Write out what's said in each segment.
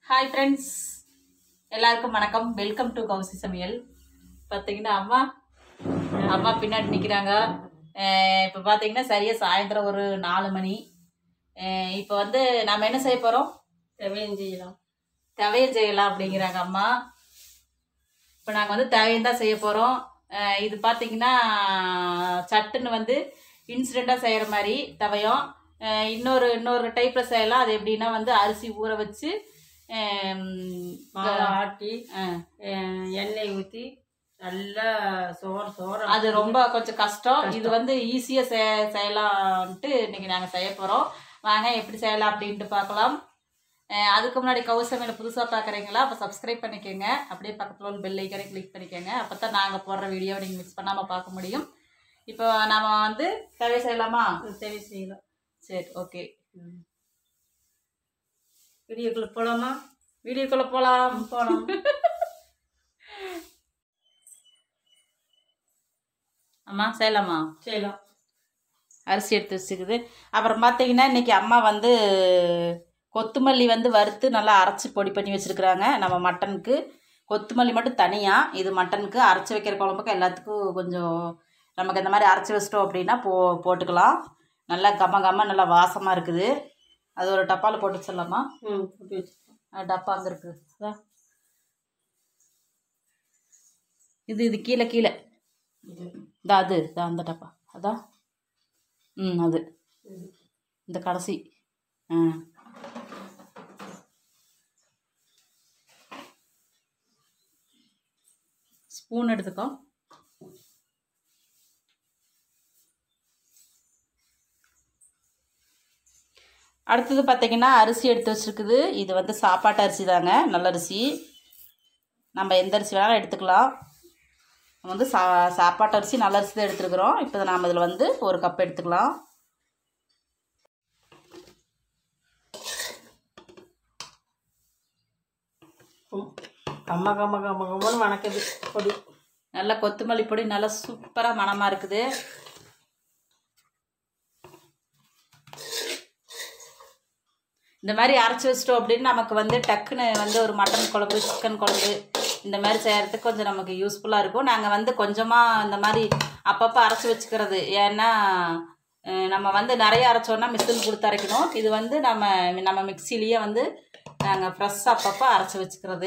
Hi friends எல்லாருக்கும் வணக்கம் welcome to Kousi சமையல் பார்த்தீங்கன்னா அம்மா அம்மா பின்னாடி நிற்கிறாங்க இப்போ பார்த்தீங்கன்னா சரியாக சாயந்தரம் ஒரு நாலு மணி இப்போ வந்து நம்ம என்ன செய்ய போகிறோம் தேவையும் செய்யலாம் தவையல் செய்யலாம் அப்படிங்கிறாங்க அம்மா இப்போ நாங்கள் வந்து தவையம் தான் செய்ய போகிறோம் இது பார்த்தீங்கன்னா சட்டுன்னு வந்து இன்சிடெண்ட்டாக செய்கிற மாதிரி தவையம் அஹ் இன்னொரு இன்னொரு டைப்பில் செய்யலாம் அது எப்படின்னா வந்து அரிசி ஊற வச்சு அஹ் மாவை ஆட்டி அஹ் அஹ் எண்ணெய் ஊற்றி நல்லா சோறு சோறு அது ரொம்ப கொஞ்சம் கஷ்டம் இது வந்து ஈஸியாக செ செய்யலாம்ட்டு இன்னைக்கு நாங்கள் செய்ய போகிறோம் வாங்க எப்படி செய்யலாம் அப்படின்ட்டு பார்க்கலாம் அஹ் அதுக்கு முன்னாடி கௌசமையில் புதுசாக பார்க்குறீங்களா அப்போ சப்ஸ்கிரைப் பண்ணிக்கோங்க அப்படியே பக்கத்தில் உள்ள பெல் ஐக்கனை கிளிக் பண்ணிக்கோங்க அப்போ தான் நாங்கள் போடுற வீடியோவை நீங்கள் மிஸ் பண்ணாமல் பார்க்க முடியும் இப்போ நாம வந்து தேவை செய்யலாமா தேவை செய்யலாம் சரி ஓகே வீடியோக்குள்ள போகலாமா வீடியோக்குள்ளே போகலாம் போகலாம் அம்மா செய்யலாமா செய்யலாம் அரிசி எடுத்து வச்சுக்குது அப்புறம் பார்த்தீங்கன்னா இன்றைக்கி அம்மா வந்து கொத்தமல்லி வந்து வறுத்து நல்லா அரைச்சி பொடி பண்ணி வச்சுருக்குறாங்க நம்ம மட்டனுக்கு கொத்தமல்லி மட்டும் தனியாக இது மட்டனுக்கு அரைச்சி வைக்கிற குழம்புக்கு எல்லாத்துக்கும் கொஞ்சம் நமக்கு இந்த மாதிரி அரைச்சி வச்சிட்டோம் அப்படின்னா போ போட்டுக்கலாம் நல்லா கம்ம கம்ம நல்லா வாசமாக இருக்குது அது ஒரு டப்பாவில் போட்டு வச்சிடலாமா ம் போட்டு வச்சுக்கலாம் அஹ் டப்பா அங்கே இருக்குது அதான் இது இது கீழே கீழே இதா அது இதா அந்த டப்பா அதான் ம் அது இந்த கடைசி ஆ ஸ்பூன் எடுத்துக்கோ அடுத்தது பார்த்தீங்கன்னா அரிசி எடுத்து வச்சுருக்குது இது வந்து சாப்பாட்டு அரிசி தாங்க நல்ல அரிசி நம்ம எந்த அரிசி வேணாலும் எடுத்துக்கலாம் நம்ம வந்து சா சாப்பாட்டு அரிசி நல்ல அரிசி தான் எடுத்துருக்குறோம் இப்போ நாம் இதில் வந்து ஒரு கப் எடுத்துக்கலாம் ம். கம்ம கம்ம கம்ம கம்மன்னு வணக்குது பொடி நல்லா கொத்தமல்லி பொடி நல்லா சூப்பராக மணமாக இருக்குது இந்த மாதிரி அரைச்சி வச்சிட்டோம் அப்படின்னு நமக்கு வந்து டக்குன்னு வந்து ஒரு மட்டன் குழம்பு சிக்கன் குழம்பு இந்த மாதிரி செய்கிறதுக்கு கொஞ்சம் நமக்கு யூஸ்ஃபுல்லாக இருக்கும் நாங்கள் வந்து கொஞ்சமாக இந்த மாதிரி அப்பப்போ அரைச்சி வச்சுக்கிறது ஏன்னா அஹ், நம்ம வந்து நிறைய அரைச்சோன்னா மிஷின் கொடுத்து அரைக்கணும் இது வந்து நம்ம நம்ம மிக்சிலேயே வந்து நாங்கள் ஃப்ரெஷ்ஷாக அப்பப்போ அரைச்சி வச்சுக்கிறது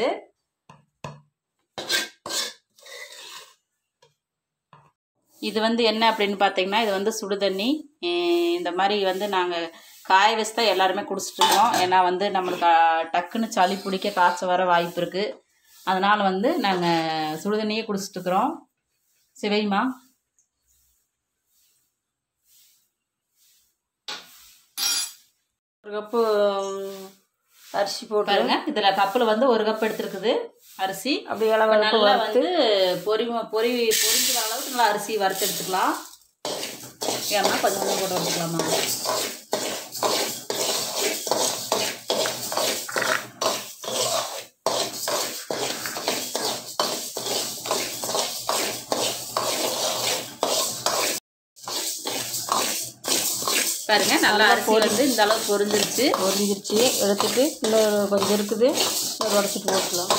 இது வந்து என்ன அப்படின்னு பார்த்தீங்கன்னா இது வந்து சுடு தண்ணி அஹ் இந்த மாதிரி வந்து நாங்கள் காய வச்சு தான் எல்லாருமே குடிச்சிட்டு இருக்கோம் ஏன்னா வந்து நம்மளுக்கு அஹ், டக்குன்னு சளி பிடிக்க காய்ச்சல் வர வாய்ப்பு இருக்குது அதனால் வந்து நாங்கள் சுடு தண்ணியே குடிச்சிட்டு இருக்கிறோம் சிவைமா ஒரு கப்பு ம், அரிசி போட்டு பாருங்க இதில் கப்பில் வந்து ஒரு கப் எடுத்துருக்குது அரிசி அப்படியே இப்ப இளவரப்பு நல்லா வறுத்து வந்து பொரி பொரி பொரிஞ்சுற அளவுக்கு நல்லா அரிசி வறுத்து எடுத்துக்கலாம் ஏன்னா கொஞ்சம் கொஞ்சம் போட்டு வச்சுக்கலாமா பாருங்க நல்லா அரிசி வந்து இந்த அளவுக்கு பொரிஞ்சிருச்சு பொரிஞ்சிருச்சு எடுத்துட்டு இன்னொரு கொஞ்சம் இருக்குது இன்னொரு உடச்சிட்டு போட்டுக்கலாம்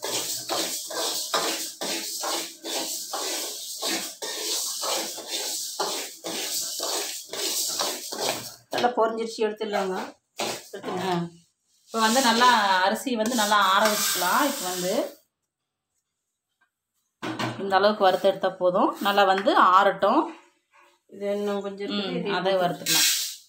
நல்லா பொரிஞ்சிருச்சு எடுத்துடலாங்க எடுத்துடலாம் இப்போ வந்து நல்லா அரிசி வந்து நல்லா ஆற வச்சுக்கலாம் இப்போ வந்து இந்த அளவுக்கு வறுத்து எடுத்தால் போதும் நல்லா வந்து ஆறட்டும் இது இன்னும் கொஞ்சம் இருக்குது ம், இது அதை வறுத்துக்கலாம்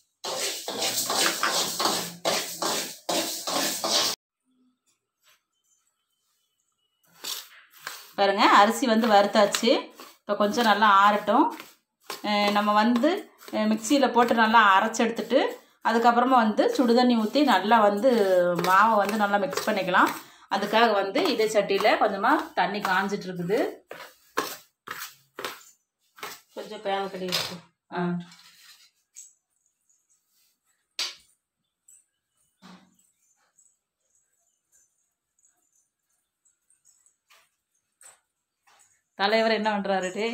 பாருங்க அரிசி வந்து வறுத்தாச்சு இப்போ கொஞ்சம் நல்லா ஆறட்டும் அஹ் நம்ம வந்து மிக்சியில் போட்டு நல்லா அரைச்சி எடுத்துட்டு அதுக்கப்புறமா வந்து சுடுதண்ணி ஊற்றி நல்லா வந்து மாவை வந்து நல்லா மிக்ஸ் பண்ணிக்கலாம் அதுக்காக வந்து இதே சட்டியில் கொஞ்சமாக தண்ணி காஞ்சிட்டு இருக்குது கொஞ்சம் பேன் கட்டி வச்சு ஆ தலைவர் என்ன பண்றாரு டே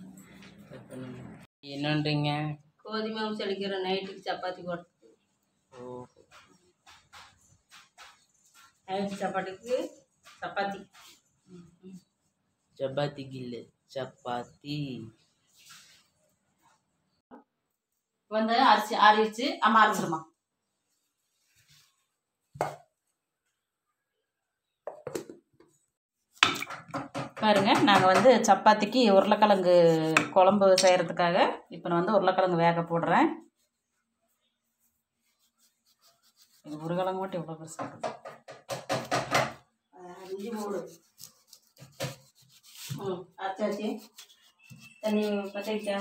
என்னன்றீங்க கோதுமை மாவு செழிக்கிற நைட்டுக்கு சப்பாத்தி போட்டு ஓ அரிசி சப்பாத்திக்கு சப்பாத்தி சப்பாத்திக்கு இல்லை சப்பாத்தி வந்து அரிசி ஆறிடுச்சு அம்மா அரைச்சிருமா பாருங்க நாங்கள் வந்து சப்பாத்திக்கு உருளைக்கிழங்கு குழம்பு செய்கிறதுக்காக இப்போ நான் வந்து உருளைக்கிழங்கு வேக போடுறேன் இது உருளைக்கிழங்கு மட்டும் எவ்வளோ பெருசாக இருக்குது அஞ்சு மூணு ம் அச்சாச்சி தண்ணி பற்றிக்கிட்டா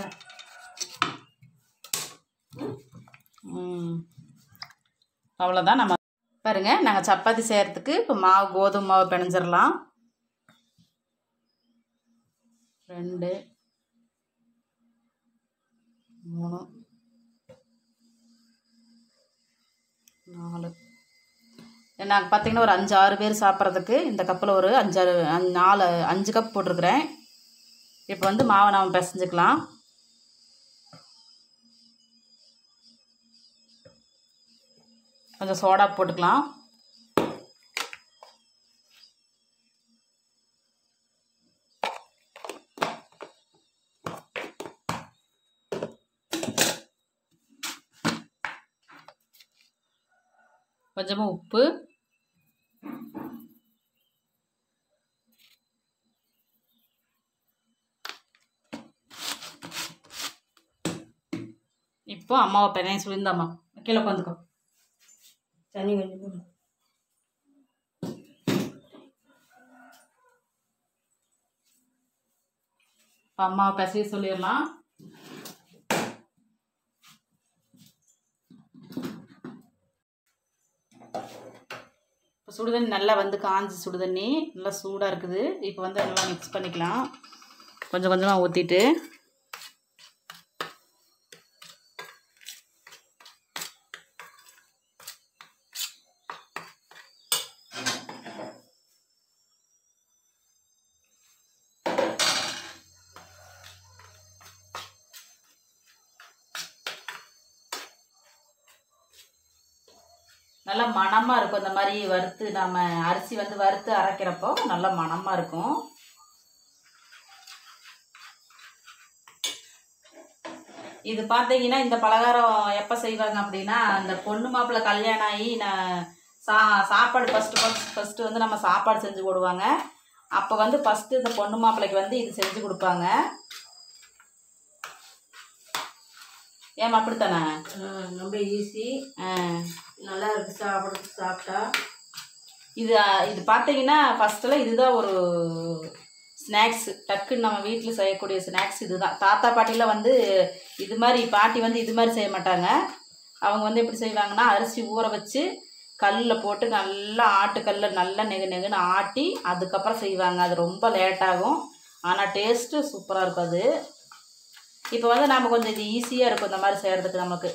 ம் அவ்வளோதான் நம்ம பாருங்க நாங்கள் சப்பாத்தி செய்கிறதுக்கு இப்போ மாவு கோதுமை மாவு பிணைஞ்சிடலாம் ரெண்டு மூணு நாலு நாங்கள் பார்த்தீங்கன்னா ஒரு அஞ்சு ஆறு பேர் சாப்பிட்றதுக்கு இந்த கப்பில் ஒரு அஞ்சாறு அஞ்சு நாலு அஞ்சு கப் போட்டிருக்கிறேன் இப்போ வந்து மாவை நாம் பிசைஞ்சுக்கலாம் கொஞ்சம் சோடா போட்டுக்கலாம் கொஞ்சமாக உப்பு இப்போ அம்மாவை பெரிய சொல்லியிருந்தாம்மா கீழே உட்காந்துக்கோ தண்ணி கொஞ்சம் போடு. இப்போ அம்மாவை பிசைய சொல்லிடலாம் இப்போ சுடுதண்ணி நல்லா வந்து காஞ்சி சுடுதண்ணி நல்லா சூடாக இருக்குது இப்போ வந்து நல்லா மிக்ஸ் பண்ணிக்கலாம் கொஞ்சம் கொஞ்சமாக ஊற்றிட்டு நல்லா மணமாக இருக்கும் இந்த மாதிரி வறுத்து நம்ம அரிசி வந்து வறுத்து அரைக்கிறப்போ நல்லா மணமாக இருக்கும் இது பார்த்தீங்கன்னா இந்த பலகாரம் எப்போ செய்வாங்க அப்படின்னா இந்த பொண்ணு மாப்பிள்ளை கல்யாணம் ஆகி நான் சா சாப்பாடு ஃபஸ்ட்டு ஃபஸ்ட் ஃபஸ்ட்டு வந்து நம்ம சாப்பாடு செஞ்சு போடுவாங்க அப்போ வந்து ஃபஸ்ட்டு இந்த பொண்ணு மாப்பிள்ளைக்கு வந்து இது செஞ்சு கொடுப்பாங்க ஏன் அப்படித்தானே ஆ, ரொம்ப ஈஸி ஆ நல்லா இருக்கு சாப்பிட்றதுக்கு சாப்பிட்டா இது அஹ், இது பார்த்தீங்கன்னா ஃபஸ்ட்டில் இதுதான் ஒரு ஸ்நாக்ஸ் டக்குன்னு நம்ம வீட்டில் செய்யக்கூடிய ஸ்நாக்ஸ் இதுதான் தாத்தா பாட்டிலாம் வந்து இது மாதிரி பாட்டி வந்து இது மாதிரி செய்ய மாட்டாங்க அவங்க வந்து எப்படி செய்வாங்கன்னா அரிசி ஊற வச்சு கல்லில் போட்டு நல்லா ஆட்டுக்கல்லில் நல்லா நெகு நெகுன்னு ஆட்டி அதுக்கப்புறம் செய்வாங்க அது ரொம்ப லேட் ஆகும் ஆனால் டேஸ்ட்டு சூப்பராக இருக்கும் அது இப்போ வந்து நம்ம கொஞ்சம் இது ஈஸியாக இருக்கும் இந்த மாதிரி செய்கிறதுக்கு நமக்கு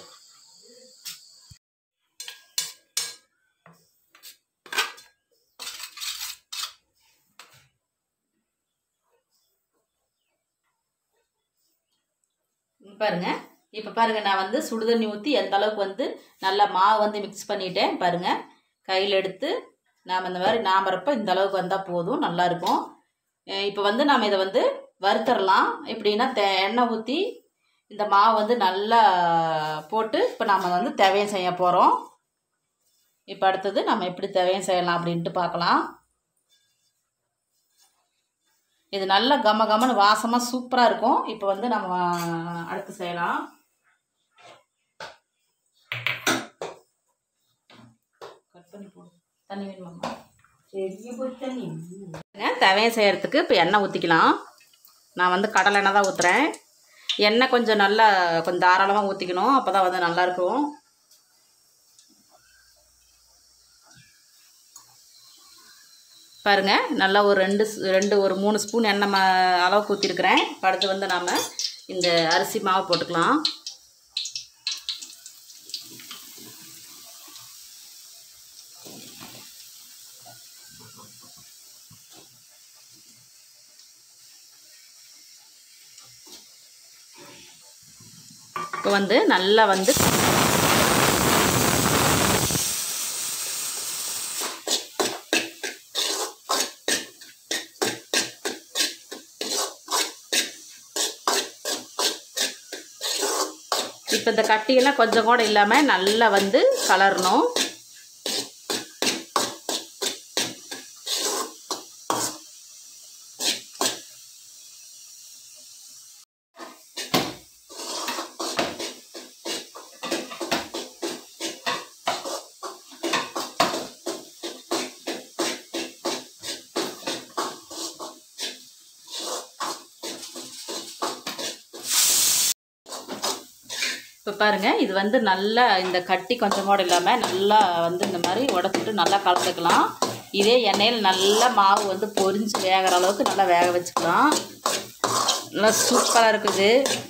இங்க பாருங்க இப்போ பாருங்க நான் வந்து சுடுதண்ணி ஊற்றி எந்த அளவுக்கு வந்து நல்லா மாவு வந்து மிக்ஸ் பண்ணிட்டேன் பாருங்க கையில் எடுத்து நாம் இந்த மாதிரி நாமறப்ப இந்த அளவுக்கு வந்தால் போதும் நல்லா இருக்கும் இப்போ வந்து நாம் இதை வந்து வறுத்தரலாம் எப்படின்னா தே எண்ணெய் ஊற்றி இந்த மாவு வந்து நல்லா போட்டு இப்போ நம்ம வந்து தேவையம் செய்ய போகிறோம் இப்போ அடுத்தது நம்ம எப்படி தேவையம் செய்யலாம் அப்படின்ட்டு பார்க்கலாம் இது நல்ல கம கமன்னு வாசமாக சூப்பராக இருக்கும் இப்போ வந்து நம்ம அடுத்து செய்யலாம் கட் பண்ணி போடு தண்ணி வேணுமாம்மா பெரிய போய் தண்ணி தவையம் செய்கிறதுக்கு இப்போ எண்ணெய் ஊற்றிக்கலாம் நான் வந்து கடலை எண்ணெய் தான் ஊற்றுறேன் எண்ணெய் கொஞ்சம் நல்லா கொஞ்சம் தாராளமாக ஊற்றிக்கணும் அப்போ தான் வந்து நல்லாயிருக்கும் பாருங்க நல்லா ஒரு ரெண்டு ஸ்- ரெண்டு ஒரு மூணு ஸ்பூன் எண்ணெய் ம அளவுக்கு ஊற்றிருக்கிறேன் இப்போ அடுத்து வந்து நாம் இந்த அரிசி மாவு போட்டுக்கலாம் இப்போ வந்து நல்லா வந்து இப்போ இந்த கட்டியெல்லாம் கொஞ்சம் கூட இல்லாமல் நல்லா வந்து கலரணும் இப்போ பாருங்க இது வந்து நல்லா இந்த கட்டி கொஞ்சம் கூட இல்லாமல் நல்லா வந்து இந்த மாதிரி உடச்சிட்டு நல்லா கலந்துக்கலாம் இதே எண்ணெயில் நல்லா மாவு வந்து பொரிஞ்சு வேகிற அளவுக்கு நல்லா வேக வச்சுக்கலாம் நல்லா சூப்பராக இருக்குது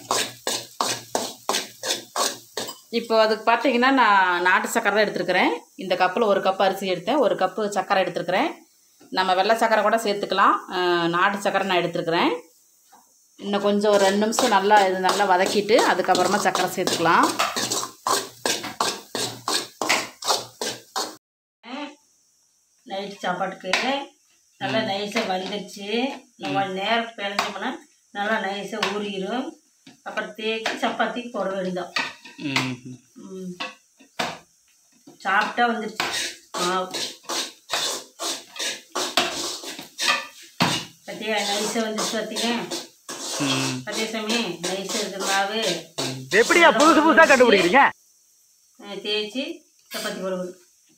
இப்போ அதுக்கு பார்த்தீங்கன்னா நான் நாட்டு சக்கரை தான் எடுத்துருக்கிறேன் இந்த கப்பில் ஒரு கப் அரிசி எடுத்தேன் ஒரு கப்பு சக்கரை எடுத்துருக்கிறேன் நம்ம வெள்ளை சக்கரை கூட சேர்த்துக்கலாம் அஹ், நாட்டு சக்கரை நான் எடுத்துருக்கிறேன் இன்னும் கொஞ்சம் ஒரு ரெண்டு நிமிஷம் நல்லா இது நல்லா வதக்கிட்டு அதுக்கப்புறமா சக்கரை சேர்த்துக்கலாம் நைட்டு சாப்பாட்டுக்கு நல்லா நைஸாக வலிந்துருச்சு நம்ம நேரம் பிணைஞ்சோம்னா நல்லா நைஸாக ஊறிடும் அப்புறம் தேய்ச்சி சப்பாத்தி போட வேண்டியதான் ம். சாப்பிட்டா வந்துருச்சு மாவு பத்தியா நைஸாக வந்துருச்சு பார்த்தீங்க பத்தியா சாமி நைஸாக இருக்கிற மாவு எப்படியா புதுசு புதுசா கண்டுபிடிக்கிறீங்க அஹ் தேய்ச்சி சப்பாத்தி போடுவது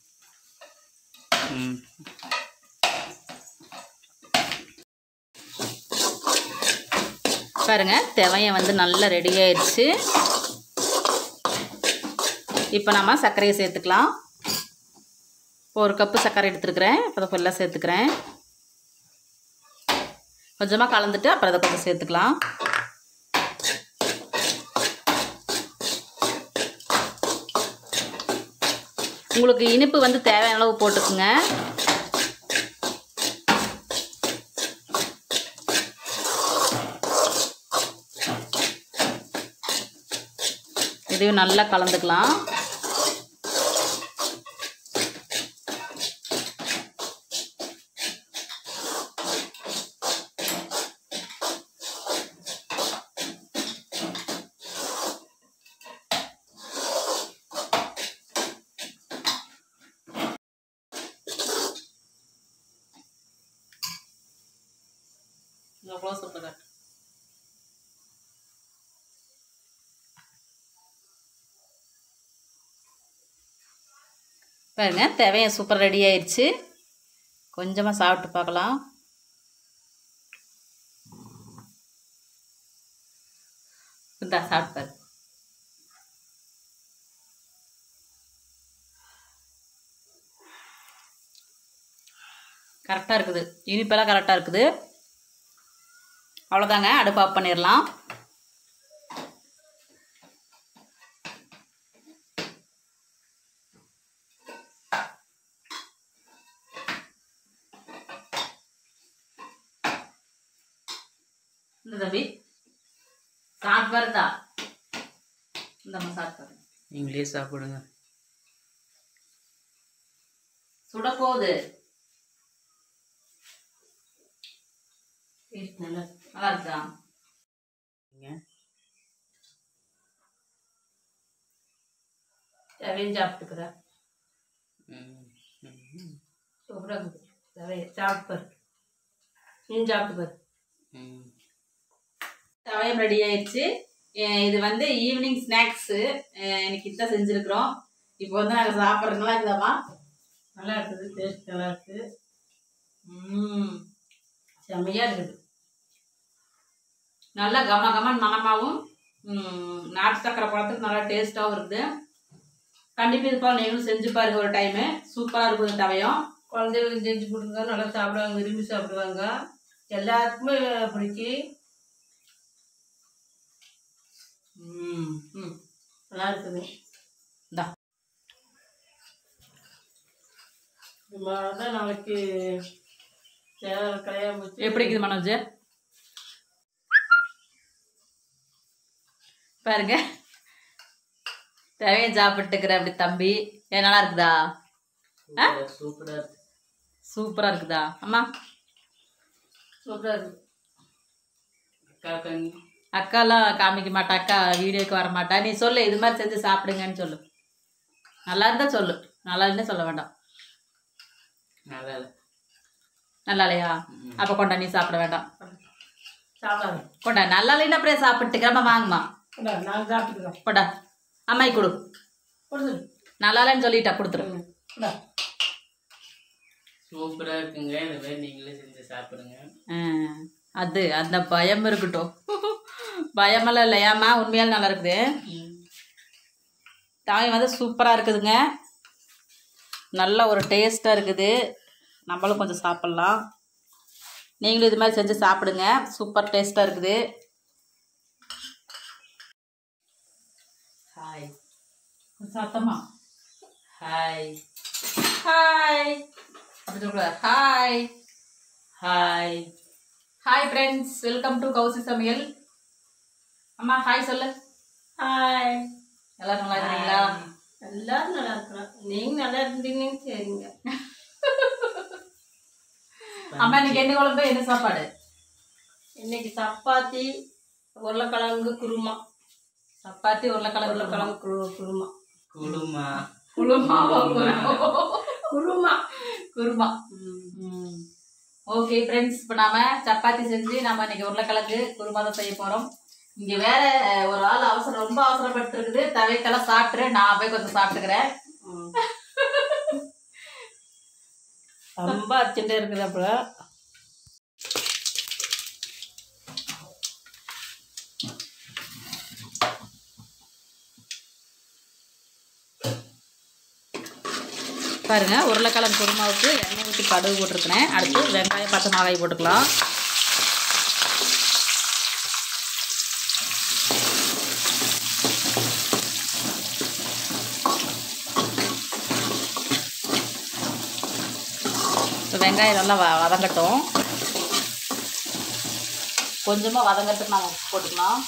பாருங்க தேவையம் வந்து நல்லா ரெடி ஆயிடுச்சு இப்போ நம்ம சர்க்கரையை சேர்த்துக்கலாம் இப்போ ஒரு கப்பு சர்க்கரை எடுத்துருக்கிறேன் இப்போ அதை ஃபுல்லாக சேர்த்துக்கிறேன் கொஞ்சமாக கலந்துட்டு அப்புறம் அதை கொஞ்சம் சேர்த்துக்கலாம் உங்களுக்கு இனிப்பு வந்து தேவையான அளவு போட்டுக்குங்க இதையும் நல்லா கலந்துக்கலாம் க்ளோஸ் அப் காட்டு பாருங்க தேவையம் சூப்பர் ரெடி ஆயிடுச்சு கொஞ்சமாக சாப்பிட்டு பார்க்கலாம் இந்தா சாப்பிட்டு பாரு கரெக்டாக இருக்குது இனிப்பெல்லாம் கரெக்டாக இருக்குது அவ்வளோதாங்க அடுப்பு ஆஃப் பண்ணிடலாம் இந்த தம்பி சாப்பிட்டு பாருந்தா இந்தம்மா சாப்பிட்டு பாரு நீங்களே சாப்பிடுங்க சுட போகுது டேஸ்ட் நல்லா நல்லா இருக்கா தேவையும் சாப்பிட்டுக்கிறேன் சூப்பராக இருக்குது தேவையை சாப்பிட்டு பாரு நீ சாப்பிட்டு பாரு தவயம் ரெடி ஆயிடுச்சு அஹ் இது வந்து ஈவினிங் ஸ்நாக்ஸு இன்னைக்கு இதான் செஞ்சுருக்குறோம் இப்போ வந்து நாங்கள் சாப்பிட்றதுங்களா இருக்குதாம்மா நல்லா இருக்குது டேஸ்ட் நல்லா இருக்குது ம் செம்மையாக இருக்குது நல்லா கம கமன் மணமாகவும் நாட்டு சக்கரை பழத்துக்கு நல்லா டேஸ்ட்டாகவும் இருக்குது கண்டிப்பாக இது போல் நீங்களும் செஞ்சு பாருங்க ஒரு டைமு சூப்பராக இருக்குது தவயம் குழந்தைகளுக்கு செஞ்சு கொடுங்க நல்லா சாப்பிடுவாங்க விரும்பி சாப்பிடுவாங்க எல்லாத்துக்குமே பிடிக்கும் ம் ம் நல்லா இருக்குது இந்தா இது மாதிரி தான் நாளைக்கு சேலை கல்யாணம் வச்சு எப்படி இருக்குது மனோஜ் பாருங்க தேவையும் சாப்பிட்டுக்கிற அப்படி தம்பி ஏன் நல்லா இருக்குதா ஆ சூப்பராக இருக்குது சூப்பராக இருக்குதா அம்மா சூப்பராக இருக்குது காக்காங்க அக்காலாம் காமிக்க மாட்டா அக்கா வீடியோக்கு வர மாட்டா நீ சொல்லு இது மாதிரி செஞ்சு சாப்பிடுங்கன்னு சொல்லு நல்லா இருந்தா சொல்லு நல்லா இல்லைன்னு சொல்ல வேண்டாம் நல்லா இல்லை நல்லா இல்லையா அப்போ கொண்டா நீ சாப்பிட வேண்டாம் சாப்பிடாங்க கொண்டா நல்லா இல்லைன்னு அப்படியே சாப்பிட்டுக்கிறமா வாங்குமா கொண்டா, நான் சாப்பிட்டுக்கிறோம் கொண்டா அம்மாய் கொடு கொடுத்து நல்லா இல்லைன்னு சொல்லிட்டா கொடுத்துரு கொண்டா சூப்பராக இருக்குங்க இந்த மாதிரி நீங்களே செஞ்சு சாப்பிடுங்க ஆ, அது அந்த பயம் இருக்கட்டும் பயமெல்லாம் இல்லை ஏம்மா உண்மையாலும் நல்லா இருக்குது தாய் வந்து சூப்பராக இருக்குதுங்க நல்ல ஒரு டேஸ்ட்டாக இருக்குது நம்மளும் கொஞ்சம் சாப்பிட்லாம் நீங்களும் இது மாதிரி செஞ்சு சாப்பிடுங்க சூப்பர் டேஸ்ட்டாக இருக்குது ஹாய் சத்தமா ஹாய் ஹாய் அப்படி சொல்லக்கூடாது hi hi hi friends welcome to Kousi சமையல் அம்மா ஹாய் சொல்லு ஹாய் எல்லாரும் நல்லா இருக்கிறீங்களா எல்லாரும் நல்லா இருக்கிறோம் நீங்க நல்லா இருந்தீங்கன்னு சரிங்க அம்மா இன்னைக்கு என்ன குழம்பு என்ன சாப்பாடு இன்னைக்கு சப்பாத்தி உருளைக்கிழங்கு குருமா சப்பாத்தி உருளைக்கிழங்கு உருளைக்கிழங்கு குரு குருமா குடுமா குருமா குருமா குருமா ஓகே ஃப்ரெண்ட்ஸ் இப்போ நாம சப்பாத்தி செஞ்சு நாம இன்னைக்கு உருளைக்கிழங்கு குருமா தான் செய்ய போறோம் இங்க வேற ஒரு ஆள் அவசரம் ரொம்ப அவசரப்பட்டு இருக்குது தவைக்கெல்லாம் சாப்பிட்டுரு நான் போய் கொஞ்சம் சாப்பிட்டுக்கிறேன் ரொம்ப அர்ஜென்ட்டாக இருக்குது அப்போ பாருங்க உருளைக்கிழங்கு குருமாவுக்கு எண்ணெய் ஊற்றி கடுகு போட்டிருக்கிறேன் அடுத்து வெங்காயம் பச்சை மிளகாய் போட்டுக்கலாம் இப்போ வெங்காயம் நல்லா வ வதங்கட்டும் கொஞ்சமாக வதங்கறதுக்கு நம்ம உப்பு போட்டுக்கலாம்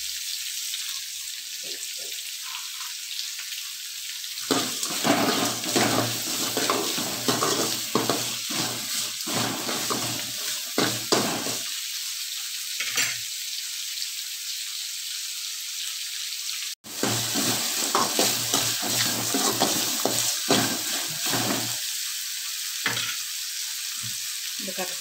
இந்த கட்டு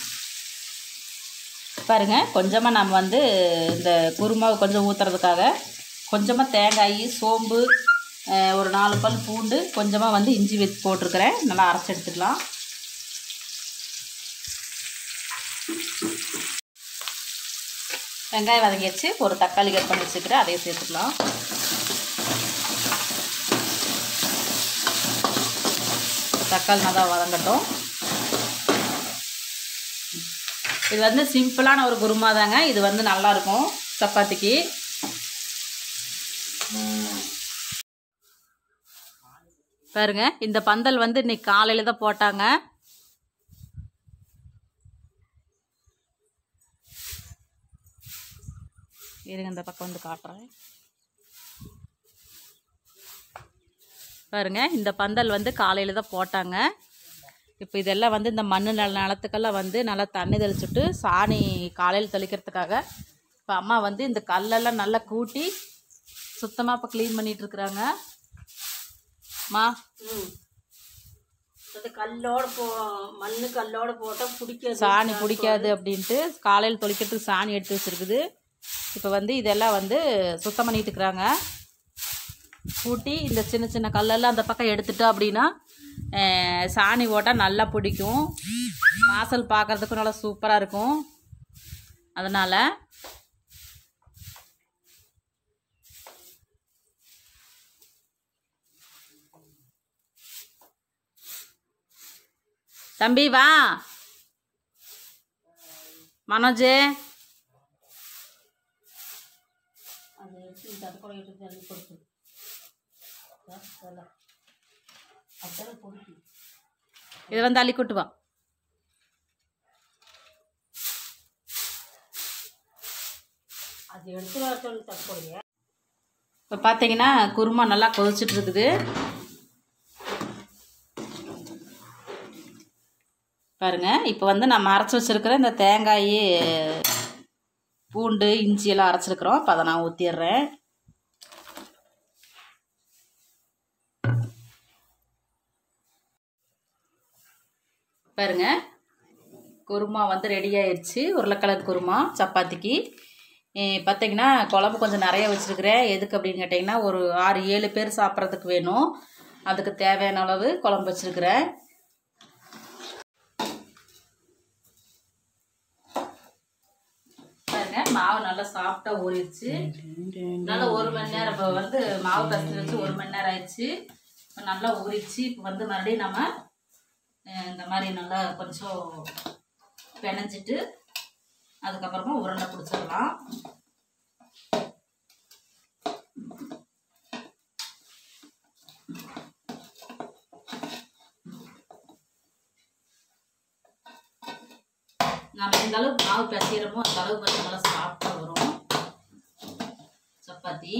பாருங்க கொஞ்சமாக நம்ம வந்து இந்த குருமாவை கொஞ்சம் ஊற்றுறதுக்காக கொஞ்சமாக தேங்காய் சோம்பு அஹ், ஒரு நாலு பல் பூண்டு கொஞ்சமாக வந்து இஞ்சி வச்சு போட்டிருக்கிறேன் நல்லா அரைச்சி எடுத்துக்கலாம் வெங்காயம் வதங்கிடுச்சு ஒரு தக்காளி கட் பண்ணி வச்சுக்கிறேன் அதையும் சேர்த்துக்கலாம் தக்காளி நல்லா வதங்கட்டும் இது வந்து சிம்பிளான ஒரு குருமா தாங்க இது வந்து நல்லா இருக்கும் சப்பாத்திக்கு பாருங்க இந்த பந்தல் வந்து இன்னைக்கு காலையில தான் போட்டாங்க இருங்க இந்த பக்கம் வந்து காட்டுறேன் பாருங்க இந்த பந்தல் வந்து காலையில தான் போட்டாங்க இப்போ இதெல்லாம் வந்து இந்த மண்ணு நில நிலத்துக்கெல்லாம் வந்து நல்லா தண்ணி தெளிச்சுட்டு சாணி காலையில் தெளிக்கிறதுக்காக இப்போ அம்மா வந்து இந்த கல்லெல்லாம் நல்லா கூட்டி சுத்தமாக இப்போ க்ளீன் பண்ணிட்டு இருக்கிறாங்க மா ம் அது கல்லோட போ மண்ணு கல்லோட போட்டால் பிடிக்காது சாணி பிடிக்காது அப்படின்ட்டு காலையில் தொளிக்கிறதுக்கு சாணி எடுத்து வச்சிருக்குது இப்போ வந்து இதெல்லாம் வந்து சுத்தம் பண்ணிட்டு இருக்கிறாங்க கூட்டி இந்த சின்ன சின்ன கல்லெல்லாம் அந்த பக்கம் எடுத்துட்டோம் அப்படின்னா அஹ், சாணி போட்டால் நல்லா பிடிக்கும் வாசல் பார்க்கறதுக்கும் நல்லா சூப்பராக இருக்கும் அதனால் தம்பி வா மனோஜ் இதை வந்து அள்ளி கூட்டு வா அது எடுத்து வர சொல்லி தற்போதைய இப்போ பார்த்தீங்கன்னா குருமா நல்லா கொதிச்சிட்டு இருக்குது பாருங்க இப்போ வந்து நம்ம அரைச்சி வச்சிருக்கிற இந்த தேங்காய் பூண்டு இஞ்சி எல்லாம் அரைச்சிருக்கிறோம் இப்போ அதை நான் ஊற்றிடுறேன் பாருங்க குருமா வந்து ரெடி ஆயிடுச்சு உருளைக்கிழங்கு குருமா சப்பாத்திக்கு அஹ் பார்த்தீங்கன்னா குழம்பு கொஞ்சம் நிறைய வச்சுருக்கிறேன் எதுக்கு அப்படின்னு கேட்டிங்கன்னா ஒரு ஆறு ஏழு பேர் சாப்பிட்றதுக்கு வேணும் அதுக்கு தேவையான அளவு குழம்பு வச்சுருக்கிறேன் பாருங்க மாவு நல்லா சாஃப்டா ஊறிடுச்சு நல்லா ஒரு மணி நேரம் இப்போ வந்து மாவு பசங்க வச்சு ஒரு மணி நேரம் ஆயிடுச்சு இப்போ நல்லா ஊறிடுச்சு இப்போ வந்து மறுபடியும் நம்ம அஹ், இந்த மாதிரி நல்லா கொஞ்சம் பிணைஞ்சிட்டு அதுக்கப்புறமா உருண்டை பிடிச்சிடலாம் நம்ம எந்த அளவுக்கு மாவு பிசைகிறோமோ அந்த அளவுக்கு வந்து நல்லா சாஃப்டாக வரும் சப்பாத்தி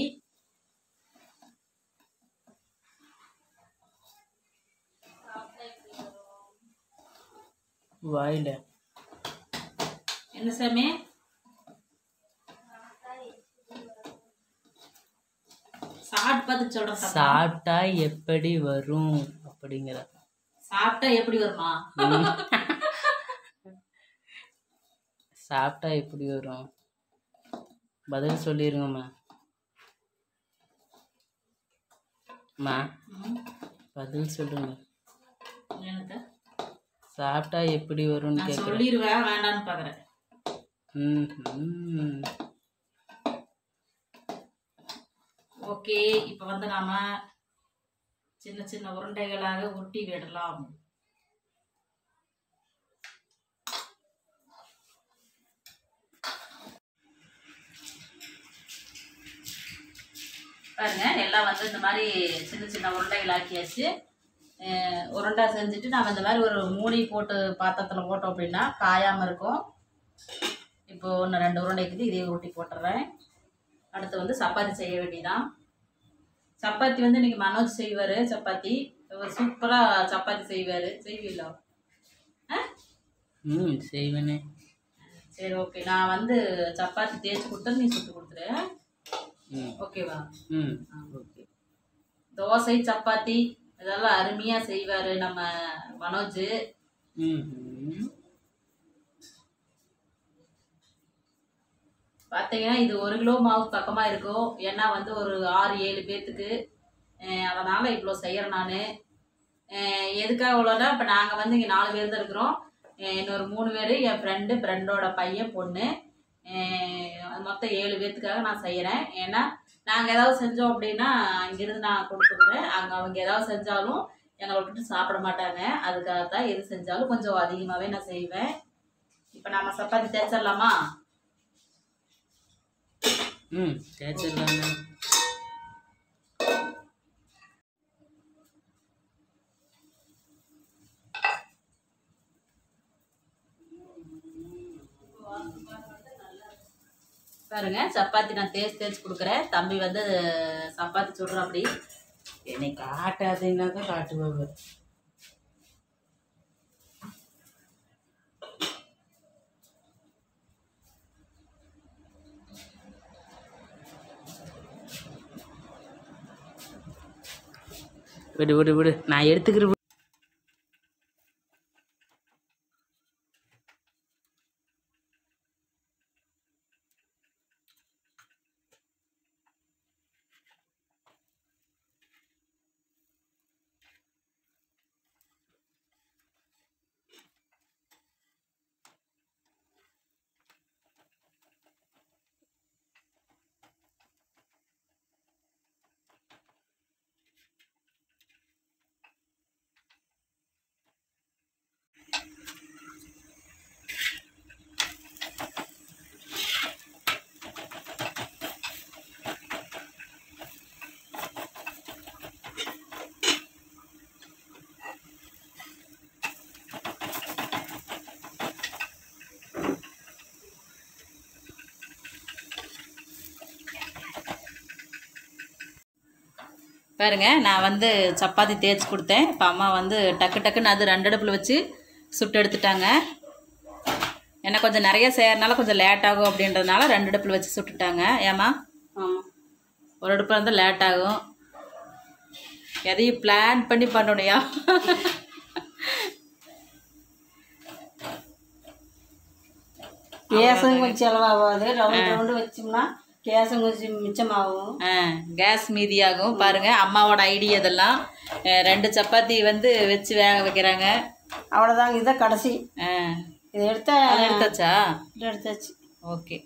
வாயில என்ன சாமி சாப்பிட்டு பார்த்து சொல்கிறேன் சாப்பிட்டா சாப்பிட்டா எப்படி வரும் அப்படிங்கிற சாப்பிட்டா எப்படி வருமா சாப்பிட்டா எப்படி வரும் பதில் சொல்லிருங்கம்மா அம்மா ம், பதில் சொல்லுங்க என்னத்த சாப்பிட்டா எப்படி வரும்னு நான் கேட்குறேன் சொல்லிடுவேன் வேண்டான்னு பார்க்குறேன் ம் ஓகே இப்போ வந்து நாம சின்ன சின்ன உருண்டைகளாக உருட்டி விடலாம் பாருங்க எல்லாம் வந்து இந்த மாதிரி சின்ன சின்ன உருண்டைகள் ஆக்கியாச்சு அஹ் உருண்டை செஞ்சுட்டு நம்ம இந்த மாதிரி ஒரு மூடி போட்டு பாத்திரத்தில் போட்டோம் அப்படின்னா காயாமல் இருக்கும் இப்போ ஒன்று ரெண்டு உருண்டை இருக்குது இதே உருட்டி போட்டுறேன் அடுத்து வந்து சப்பாத்தி செய்ய வேண்டியதான் சப்பாத்தி வந்து இன்னைக்கு மனோஜ் செய்வார் சப்பாத்தி அவர் சூப்பராக சப்பாத்தி செய்வார் செய்வீங்களா ஆ ம் செய்வேனே சரி ஓகே நான் வந்து சப்பாத்தி தேய்ச்சி கொடுத்தா நீ சுட்டு கொடுத்துரு ம் ஓகேவா ம் ஓகே தோசை சப்பாத்தி இதெல்லாம் அருமையாக செய்வார் நம்ம மனோஜ் ம் ம் பார்த்தீங்கன்னா இது ஒரு கிலோ மாவு பக்கமாக இருக்கும் ஏன்னா வந்து ஒரு ஆறு ஏழு பேர்த்துக்கு அதனால் இவ்வளோ செய்கிறேன் நான் எதுக்காக இவ்வளோனா இப்போ நாங்கள் வந்து இங்கே நாலு பேர் தான் இருக்கிறோம் அஹ் இன்னொரு மூணு பேர் என் ஃப்ரெண்டு ஃப்ரெண்டோட பையன் பொண்ணு அஹ் மொத்தம் ஏழு பேர்த்துக்காக நான் செய்கிறேன் ஏன்னா நாங்கள் ஏதாவது செஞ்சோம் அப்படின்னா அங்கேருந்து நான் கொடுத்துருவேன் அங்கே அவங்க ஏதாவது செஞ்சாலும் எங்களை விட்டுட்டு சாப்பிட மாட்டாங்க அதுக்காக தான் எது செஞ்சாலும் கொஞ்சம் அதிகமாகவே நான் செய்வேன் இப்போ நம்ம சப்பாத்தி தேய்ச்சிடலாமா ம் தேய்ச்சிடலாமே பாருங்க சப்பாத்தி நான் தேய்ச்சி தேய்ச்சி கொடுக்குறேன் தம்பி வந்து சப்பாத்தி சுடுறான் அப்படி என்னை காட்டாதீங்கன்னாக்கா காட்டுவாங்க விடு விடு விடு நான் எடுத்துக்கிறேன் விடு. பாருங்க நான் வந்து சப்பாத்தி தேய்ச்சி கொடுத்தேன் இப்போ அம்மா வந்து டக்கு டக்குன்னு அது ரெண்டு அடுப்பில் வச்சு சுட்டு எடுத்துட்டாங்க ஏன்னா கொஞ்சம் நிறைய செய்யறதுனால கொஞ்சம் லேட் ஆகும் அப்படின்றதுனால ரெண்டு அடுப்பில் வச்சு சுட்டுட்டாங்க ஏமா ஆமாம் ஒரு அடுப்பில் இருந்தால் லேட் ஆகும் எதையும் பிளான் பண்ணி பண்ணணுயா கேஸும் கொஞ்சம் செலவாகாது ரவுண்ட் ரவுண்டு வச்சோம்னா கேஸும் கொஞ்சம் மிச்சமாகும் ஆ கேஸ் மீதியாகும் பாருங்க அம்மாவோட ஐடியா இதெல்லாம் அஹ், ரெண்டு சப்பாத்தி வந்து வச்சு வேக வைக்கிறாங்க அவ்வளோதாங்க இதான் கடைசி ஆ இதை எடுத்தா அது எடுத்தாச்சா இதை எடுத்தாச்சு ஓகே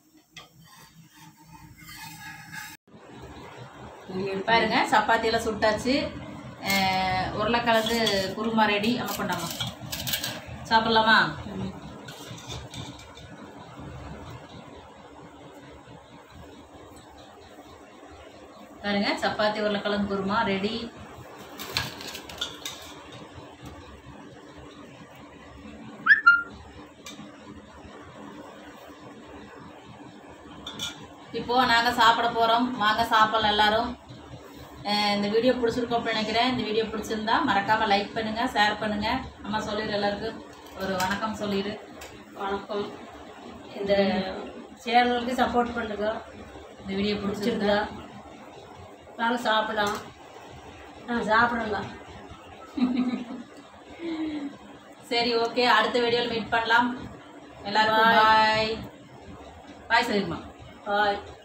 பாருங்க சப்பாத்தி எல்லாம் சுட்டாச்சு அஹ், உருளைக்கிழங்கு குருமா ரெடி அம்மா கொண்டாமா சாப்பிட்லாமா பாருங்க சப்பாத்தி உருளைக்கிழங்கு குருமா ரெடி இப்போ நாங்க சாப்பிட போறோம் வாங்க சாப்பிடலாம் எல்லாரும் அஹ் இந்த வீடியோ பிடிச்சிருக்கோம் அப்படின்னு நினைக்கிறேன் இந்த வீடியோ பிடிச்சிருந்தா மறக்காம லைக் பண்ணுங்க ஷேர் பண்ணுங்க அம்மா சொல்லிடு எல்லாருக்கும் ஒரு வணக்கம் சொல்லிடு வணக்கம் இந்த சேனலுக்கு சப்போர்ட் பண்ணுங்க இந்த வீடியோ பிடிச்சிருந்தா பிடிச்சிருந்தா நாங்கள் சாப்பிடலாம் ஆ சாப்பிடலாம் சரி ஓகே அடுத்த வீடியோவில் மீட் பண்ணலாம் எல்லாருக்கும் பாய் பாய் சொல்லிருமா பாய்